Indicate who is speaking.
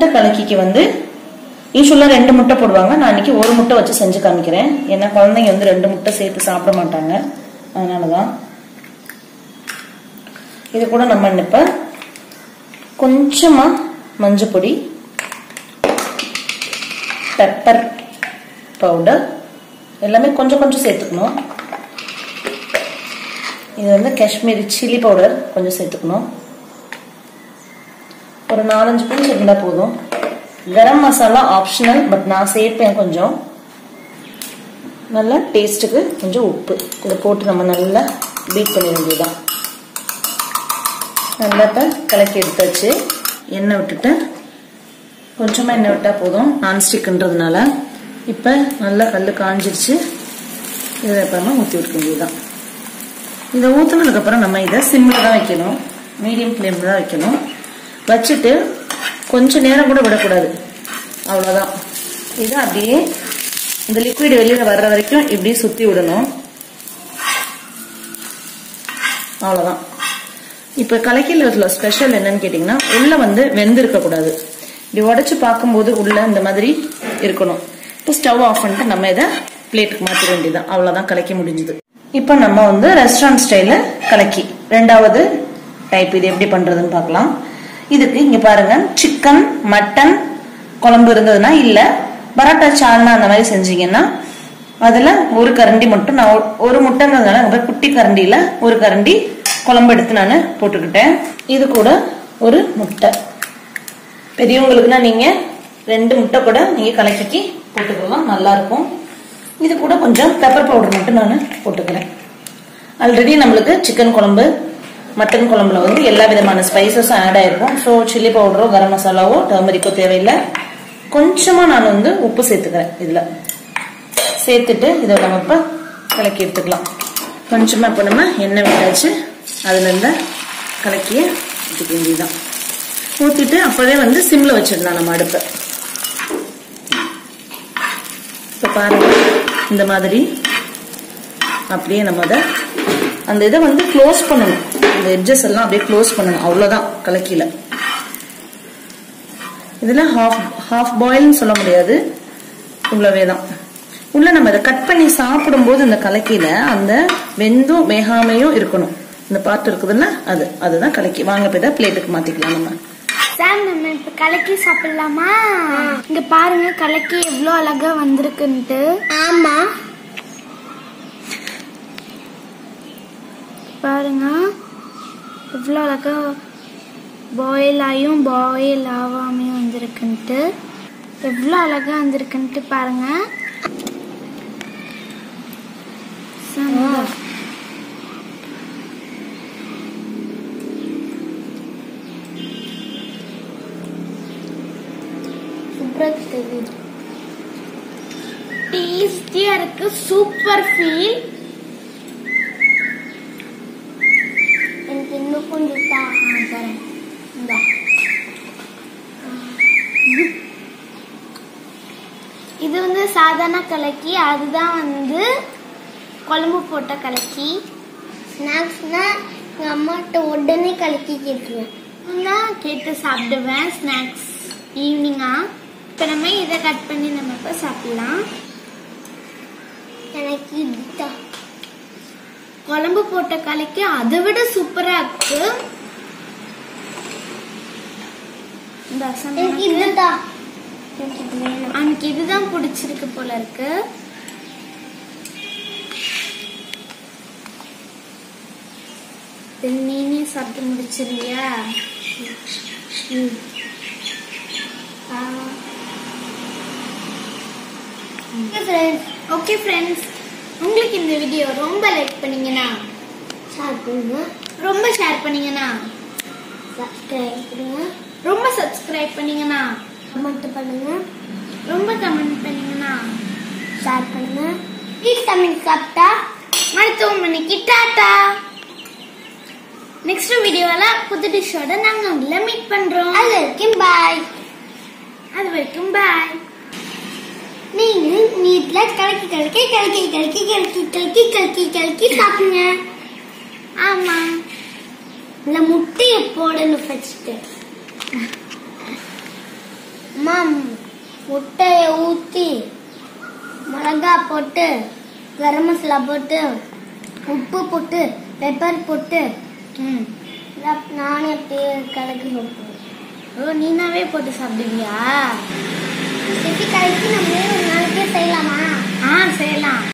Speaker 1: முட்டை கலக்கிக்கு வந்து யூஸ்வலாக ரெண்டு முட்டை போடுவாங்க நான் இன்னைக்கு ஒரு முட்டை வச்சு செஞ்சு காமிக்கிறேன் ஏன்னா குழந்தைங்க வந்து ரெண்டு முட்டை சேர்த்து சாப்பிட மாட்டாங்க அதனால தான் இது கூட நம்ம இப்போ கொஞ்சமாக மஞ்சள் பொடி பெப்பர் பவுடர் எல்லாமே கொஞ்சம் கொஞ்சம் சேர்த்துக்கணும் இது வந்து காஷ்மீரி சில்லி பவுடர் கொஞ்சம் சேர்த்துக்கணும் ஒரு நாலஞ்சு பிஞ்ச் இருந்தால் போதும் கரம் மசாலா ஆப்ஷனல் பட் நான் சேர்ப்பேன் கொஞ்சம் நல்லா டேஸ்ட்டுக்கு கொஞ்சம் உப்பு இதை போட்டு நம்ம நல்லா பீட் பண்ண வேண்டியதுதான் நல்லா இப்போ கலக்கி எடுத்தாச்சு எண்ணெய் விட்டுட்டு கொஞ்சமாக எண்ணெய் விட்டால் போதும் நான்ஸ்டிக்ன்றதுனால இப்போ நல்லா கல் காஞ்சிருச்சு இதை எப்பவுமே ஊற்றி விட்டுக்க வேண்டியதுதான் இதை ஊற்றுனதுக்கப்புறம் நம்ம இதை சிம்மில் தான் வைக்கணும் மீடியம் ஃப்ளேமில் தான் வைக்கணும் வச்சுட்டு கொஞ்ச நேரம் கூட விடக்கூடாது அவ்வளோதான் இதை அப்படியே இந்த லிக்விட் வெளியில் வர்ற வரைக்கும் இப்படி சுற்றி விடணும் அவ்வளோதான் இப்போ கலக்கியில் உள்ள ஸ்பெஷல் என்னன்னு கேட்டிங்கன்னா உள்ள வந்து வெந்திருக்கக்கூடாது இப்படி உடச்சி பார்க்கும்போது உள்ள இந்த மாதிரி இருக்கணும் இப்போ ஸ்டவ் ஆஃப் பண்ணிட்டு நம்ம இதை பிளேட்டுக்கு மாற்ற வேண்டியதுதான் அவ்வளோதான் கலக்கி முடிஞ்சுது இப்போ நம்ம வந்து ரெஸ்டாரண்ட் ஸ்டைலில் கலக்கி ரெண்டாவது டைப் இது எப்படி பண்ணுறதுன்னு பார்க்கலாம் இதுக்கு இங்கே பாருங்க சிக்கன் மட்டன் குழம்பு இருந்ததுன்னா இல்லை பரோட்டா சால்னா அந்த மாதிரி செஞ்சீங்கன்னா அதில் ஒரு கரண்டி மட்டும் நான் ஒரு- ஒரு முட்டைங்கிறதுனால ரொம்ப குட்டி கரண்டியில் ஒரு கரண்டி குழம்பு எடுத்து நான் போட்டுக்கிட்டேன் இது கூட ஒரு முட்டை பெரியவங்களுக்குன்னா நீங்கள் ரெண்டு முட்டை கூட நீங்கள் கலக்கிக்கு போட்டுக்கலாம் நல்லா இருக்கும் இது கூட கொஞ்சம் பெப்பர் பவுடர் மட்டும் நான் போட்டுக்கிறேன் ஆல்ரெடி நம்மளுக்கு சிக்கன் குழம்பு மட்டன் குழம்புல வந்து எல்லா விதமான ஸ்பைசஸும் ஆட் ஆயிருக்கும் ஸோ சில்லி பவுடரோ கரம் மசாலாவோ டர்மரிக்கோ தேவையில்லை கொஞ்சமாக நான் வந்து உப்பு சேர்த்துக்கிறேன் இதில் சேர்த்துட்டு இதை நம்ம இப்போ கலக்கி எடுத்துக்கலாம் கொஞ்சமாக இப்போ நம்ம எண்ணெய் விட்டாச்சு அதில் இருந்த கலக்கிய ஊற்றிக்க வேண்டியதுதான் ஊற்றிட்டு அப்போவே வந்து சிம்மில் வச்சிடலாம் நம்ம அடுப்பை இப்போ பாருங்க இந்த மாதிரி அப்படியே நம்ம அதை அந்த இதை வந்து க்ளோஸ் பண்ணணும் அந்த எட்ஜஸ் எல்லாம் அப்படியே க்ளோஸ் பண்ணணும் அவ்வளோதான் கலக்கில இதில் ஹாஃப் ஹாஃப் பாயில்னு சொல்ல முடியாது இவ்வளவே தான் உள்ள நம்ம இதை கட் பண்ணி சாப்பிடும்போது இந்த கலக்கில அந்த வெந்தும் வேகாமையும் இருக்கணும் இந்த பாட்டு இருக்குதுல்ல அது அதுதான் கலக்கி வாங்க இப்போ இதை பிளேட்டுக்கு மாத்திக்கலாம் நம்ம
Speaker 2: சாம் நம்ம இப்ப கலக்கி சாப்பிடலாமா இங்க பாருங்க கலக்கி எவ்வளவு அழகா வந்திருக்குன்ட்டு ஆமா பாருங்க எவ்வளோ அழகா பாயில் ஆகியும் பாயில் ஆகாமையும் வந்திருக்குன்ட்டு எவ்வளோ அழகா வந்திருக்குன்ட்டு பாருங்க செம்ம. டேஸ்டியா இருக்கு சூப்பர் ஃபீல் எனக்கு இன்னும் கொஞ்சம் தா ஆ, தரேன் இந்தா. இது வந்து சாதாரண கலக்கி அதுதான் வந்து குழம்பு போட்ட கலக்கி ஸ்நாக்ஸ்னா எங்கள் அம்மாட்ட உடனே கலக்கி கேட்டுருவேன் நான் கேட்டு சாப்பிடுவேன் ஸ்நாக்ஸ் ஈவினிங்கா இப்போ நம்ம இதை கட் பண்ணி நம்ம இப்போ சாப்பிடலாம் எனக்கு இதுதான் குழம்பு போட்ட கலக்கி அதை விட சூப்பரா இருக்கு இந்த
Speaker 3: எனக்கு இதுதான்
Speaker 2: அவனுக்கு இதுதான் பிடிச்சிருக்கு போல இருக்கு இது நீனே சாப்பிட்டு முடிச்சிருவியா
Speaker 3: ஃப்ரெண்ட்ஸ்
Speaker 2: ஓகே ஃப்ரெண்ட்ஸ் உங்களுக்கு இந்த வீடியோ ரொம்ப லைக் பண்ணீங்கன்னா
Speaker 3: ஷேர் பண்ணுங்க
Speaker 2: ரொம்ப ஷேர் பண்ணீங்கன்னா
Speaker 3: சப்ஸ்கிரைப் பண்ணுங்க
Speaker 2: ரொம்ப சப்ஸ்கிரைப் பண்ணீங்கன்னா
Speaker 3: கமெண்ட் பண்ணுங்க
Speaker 2: ரொம்ப கமெண்ட் பண்ணீங்கன்னா
Speaker 3: ஷேர் பண்ணுங்க ப்ளீஸ் தமிழ் சாப்பிட்டா
Speaker 2: மருத்துவமனைக்கு டாட்டா நெக்ஸ்ட் வீடியோல புது டிஷ்ஷோட நாங்க உங்களை மீட் பண்றோம்
Speaker 3: அது வரைக்கும் பாய்
Speaker 2: அது வரைக்கும் பாய்
Speaker 3: நீங்க வீட்ல கலக்கி கலக்கி கலக்கி கலக்கி கலக்கி கலக்கி கலக்கி கலக்கி சாப்பிடுங்க
Speaker 2: ஆமா
Speaker 3: இந்த முட்டையை போடணும் ஃபர்ஸ்ட்
Speaker 2: அம்மா முட்டையை ஊற்றி மிளகா போட்டு கரம் மசாலா போட்டு உப்பு போட்டு பெப்பர் போட்டு
Speaker 1: ம்
Speaker 2: நானே அப்படியே கலக்கி கொடுப்பேன்
Speaker 1: ஓ நீனாவே போட்டு சாப்பிடுவியா
Speaker 2: சிப்பி கலக்கி நம்மளே ஒரு நாளைக்கே செய்யலாமா
Speaker 1: ஆ செய்யலாம்